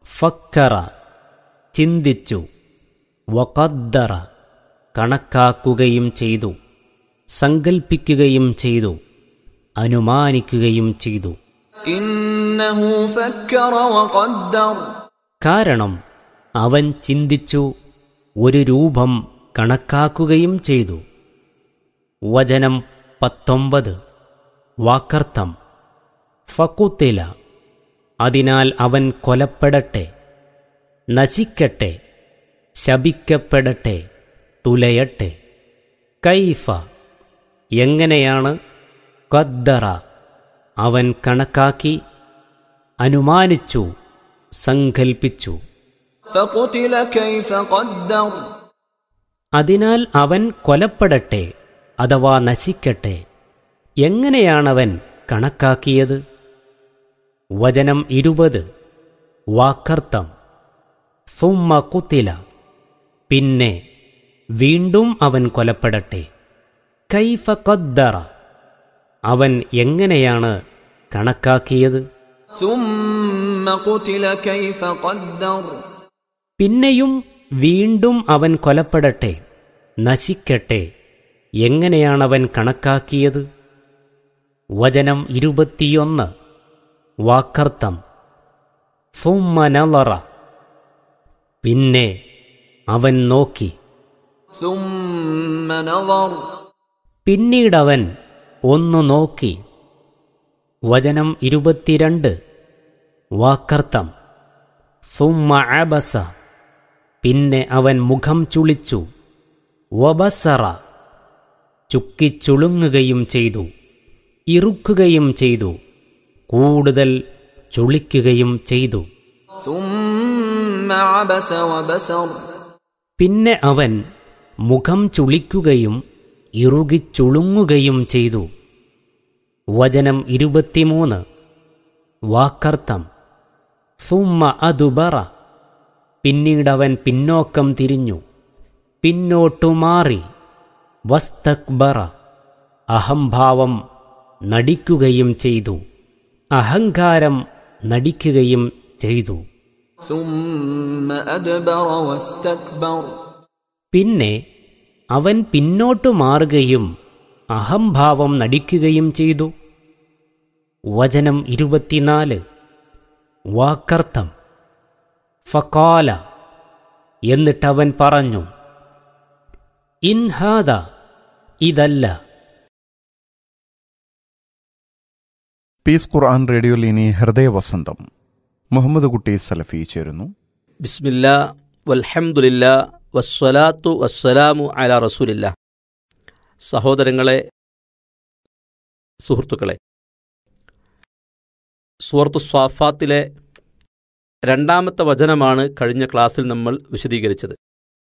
ഫക്കറ ചിന്തിച്ചു വഖദ്ദറ കണക്കാക്കുകയും ചെയ്തു സങ്കൽപ്പിക്കുകയും ചെയ്തു അനുമാനിക്കുകയും ചെയ്തു إنه فكر وقدر കാരണം അവൻ ചിന്തിച്ചു ഒരു രൂപം കണക്കാക്കുകയും ചെയ്തു വചനം പത്തൊമ്പത് വാക്കർത്ഥം ഫക്കുത്തില അതിനാൽ അവൻ കൊലപ്പെടട്ടെ നശിക്കട്ടെ ശപിക്കപ്പെടട്ടെ തുലയട്ടെ കൈഫ എങ്ങനെയാണ് കദ്ദറ അവൻ കണക്കാക്കി അനുമാനിച്ചു സങ്കൽപ്പിച്ചു فقتل كيف قدر അതിനാൽ അവൻ കൊലപ്പെടട്ടെ അഥവാ നശിക്കട്ടെ എങ്ങനെയാണവൻ കണക്കാക്കിയത് വചനം ഇരുപത് വാക്കർത്ഥം സുമ്മ കുത്തില പിന്നെ വീണ്ടും അവൻ കൊലപ്പെടട്ടെ കൈഫ കൊദ്ദറ അവൻ എങ്ങനെയാണ് കണക്കാക്കിയത് ثم قتل كيف قدر പിന്നെയും വീണ്ടും അവൻ കൊലപ്പെടട്ടെ നശിക്കട്ടെ എങ്ങനെയാണവൻ കണക്കാക്കിയത് വചനം ഇരുപത്തിയൊന്ന് വാക്കർത്ഥം സുമ്മനലറ പിന്നെ അവൻ നോക്കി ثم نظر പിന്നീടവൻ ഒന്നു നോക്കി വചനം ഇരുപത്തിരണ്ട് വാക്കർത്ഥം സുമ്മ അബസ പിന്നെ അവൻ മുഖം ചുളിച്ചു വബസറ ചുക്കിച്ചുളുങ്ങുകയും ചെയ്തു ഇറുക്കുകയും ചെയ്തു കൂടുതൽ ചുളിക്കുകയും ചെയ്തു ثم عبس وبسر പിന്നെ അവൻ മുഖം ചുളിക്കുകയും ഇറുകിച്ചുളുങ്ങുകയും ചെയ്തു വചനം ഇരുപത്തിമൂന്ന് വാക്കർത്ഥം സുമ്മ അതുബറ പിന്നീടവൻ പിന്നോക്കം തിരിഞ്ഞു പിന്നോട്ടു മാറി വസ്തക്ബറ അഹംഭാവം നടിക്കുകയും ചെയ്തു അഹങ്കാരം നടിക്കുകയും ചെയ്തു ثم أدبر واستكبر പിന്നെ അവൻ പിന്നോട്ടു മാറുകയും അഹംഭാവം നടിക്കുകയും ചെയ്തു വചനം ഇരുപത്തിനാല് വാക്കർത്ഥം ഫക്കാല എന്നിട്ടവൻ പറഞ്ഞു ഇൻഹാദ ഇതല്ല പീസ് ഖുർആൻ റേഡിയോയിൽ ഇനി ഹൃദയവസന്തം മുഹമ്മദ് കുട്ടി സലഫി ചേരുന്നു ബിസ്മില്ല വൽഹംദുലില്ല വസ്സലാത്തു വസ്സലാമു അല റസൂലില്ല സഹോദരങ്ങളെ സുഹൃത്തുക്കളെ സുഹൃത്തു സ്വാഫാത്തിലെ രണ്ടാമത്തെ വചനമാണ് കഴിഞ്ഞ ക്ലാസ്സിൽ നമ്മൾ വിശദീകരിച്ചത്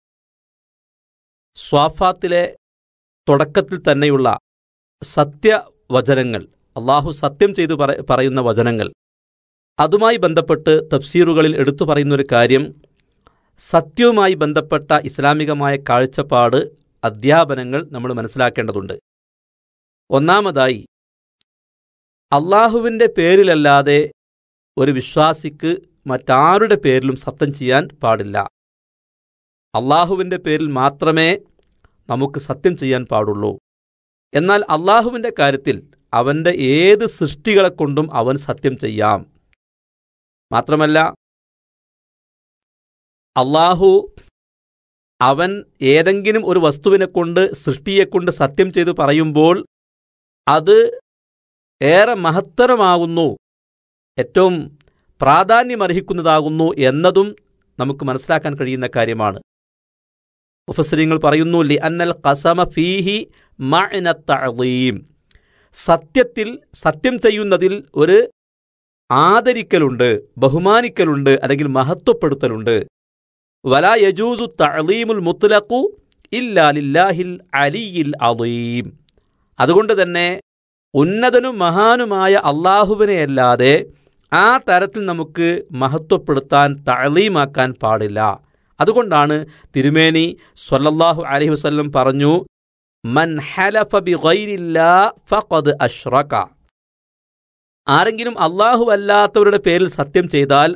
സ്വാഫാത്തിലെ തുടക്കത്തിൽ തന്നെയുള്ള സത്യവചനങ്ങൾ അള്ളാഹു സത്യം ചെയ്തു പറ- പറയുന്ന വചനങ്ങൾ അതുമായി ബന്ധപ്പെട്ട് തഫ്സീറുകളിൽ എടുത്തു പറയുന്നൊരു കാര്യം സത്യവുമായി ബന്ധപ്പെട്ട ഇസ്ലാമികമായ കാഴ്ചപ്പാട് അധ്യാപനങ്ങൾ നമ്മൾ മനസ്സിലാക്കേണ്ടതുണ്ട് ഒന്നാമതായി അള്ളാഹുവിൻ്റെ പേരിലല്ലാതെ ഒരു വിശ്വാസിക്ക് മറ്റാരുടെ പേരിലും സത്യം ചെയ്യാൻ പാടില്ല അള്ളാഹുവിൻ്റെ പേരിൽ മാത്രമേ നമുക്ക് സത്യം ചെയ്യാൻ പാടുള്ളൂ എന്നാൽ അള്ളാഹുവിൻ്റെ കാര്യത്തിൽ അവൻ്റെ ഏത് സൃഷ്ടികളെ കൊണ്ടും അവൻ സത്യം ചെയ്യാം മാത്രമല്ല അള്ളാഹു അവൻ ഏതെങ്കിലും ഒരു വസ്തുവിനെ കൊണ്ട് സൃഷ്ടിയെക്കൊണ്ട് സത്യം ചെയ്തു പറയുമ്പോൾ അത് ഏറെ മഹത്തരമാകുന്നു ഏറ്റവും പ്രാധാന്യമർഹിക്കുന്നതാകുന്നു എന്നതും നമുക്ക് മനസ്സിലാക്കാൻ കഴിയുന്ന കാര്യമാണ് മുഫസ്സരിങ്ങൾ പറയുന്നു ലി അന്നൽ ഖസമ ഫീഹി മഅന തഅളീം സത്യത്തിൽ സത്യം ചെയ്യുന്നതിൽ ഒരു ആദരിക്കലുണ്ട് ബഹുമാനിക്കലുണ്ട് അല്ലെങ്കിൽ മഹത്വപ്പെടുത്തലുണ്ട് വലാ യജൂസു തഅലീമുൽ മുത്ലഖു ഇല്ലാ ലില്ലാഹിൽ അലിയിൽ അളീം അതുകൊണ്ട് തന്നെ ഉന്നതനും മഹാനുമായ അള്ളാഹുവിനെയല്ലാതെ ആ തരത്തിൽ നമുക്ക് മഹത്വപ്പെടുത്താൻ തഴലീമാക്കാൻ പാടില്ല അതുകൊണ്ടാണ് തിരുമേനി സ്വല്ലല്ലാഹു അലൈഹി വസല്ലം പറഞ്ഞു മൻ ഹലഫ ബിഗൈരില്ലാ ഫഖദ് അഷ്റക ആരെങ്കിലും അള്ളാഹു അല്ലാത്തവരുടെ പേരിൽ സത്യം ചെയ്താൽ